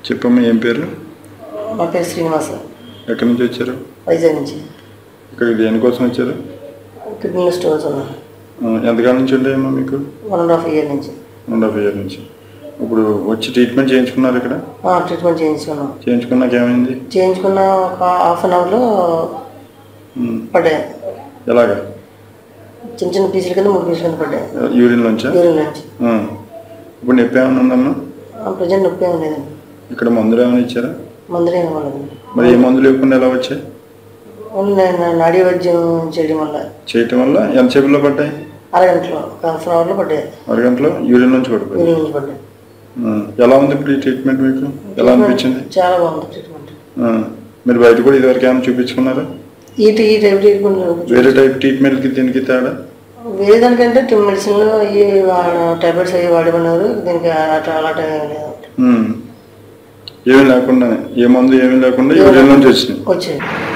చెప్పమ్మా ఏం పేరు మా పేరు శ్రీనివాస ఎక్కడి నుంచి వచ్చారు వైజాగ్ నుంచి ఇక్కడికి దేనికోసం వచ్చారు కిడ్నీ స్టోన్స్ ఉన్నా ఆ, ఎంతకాలం నుంచి ఉండేయమ్మా మీకు వన్ అండ్ హాఫ్ ఇయర్ నుంచి వన్ హాఫ్ ఇయర్ నుంచి ఇప్పుడు వచ్చి ట్రీట్మెంట్ చేయించుకున్నారు ఇక్కడ ఆ, ట్రీట్మెంట్ చేయించుకున్నాం చేయించుకున్నాక ఏమైంది చేయించుకున్న ఒక హాఫ్ అన్ అవర్లో ఉమ్, పడ్డాయి ఎలాగా చిన్న చిన్న పీసుల కింద మూడు పీసుల కింద పడ్డాయి యూరిన్ నుంచా యూరిన్ నుంచి ఆ. ఇప్పుడు నొప్పి ఏమైనా ఉందమ్మా ప్రజెంట్ నొప్పి ఏం లేదండి ఇక్కడ మందులు ఏమైనా ఇచ్చారా మందులు ఏం ఇవ్వలేదండి మరి ఏ మందులు ఇవ్వకుండా ఎలా వచ్చాయి ఓన్లీ నేను నాడీ వైద్యం చేయడం వల్ల చేయటం వల్ల ఎంతసేపులో పడ్డాయి అరగంటలో ఒక హాఫ్ అన్ అవర్లో పడ్డాయి అరగంటలో యూరిన్ నుంచి పడిపోయి యూరిన్ నుంచి పడ్డాయి ఎలా ఉంది ఇప్పుడు ఈ ట్రీట్మెంట్ మీకు ఎలా అనిపించింది చాలా బాగుంది ట్రీట్మెంట్ ఆ. మీరు బయట కూడా ఇదివరకు ఏమైనా చూపించుకున్నారా ఈ టీ- ఈ టైప్ ట్రీట్మెంట్ వేరే టైప్ ట్రీట్మెంట్కి దీనికి తేడా వేరే దానికంటే మెడిసిన్లు ఈ టాబ్లెట్స్ అవి వాడమన్నారు దీనికి అట్లా అలాంటి ఏం లేదు ఉమ్. ఏమీ లేకుండానే ఏ మందు ఏమీ లేకుండా యూరిన్ నుంచి వచ్చినాయి వచ్చాయి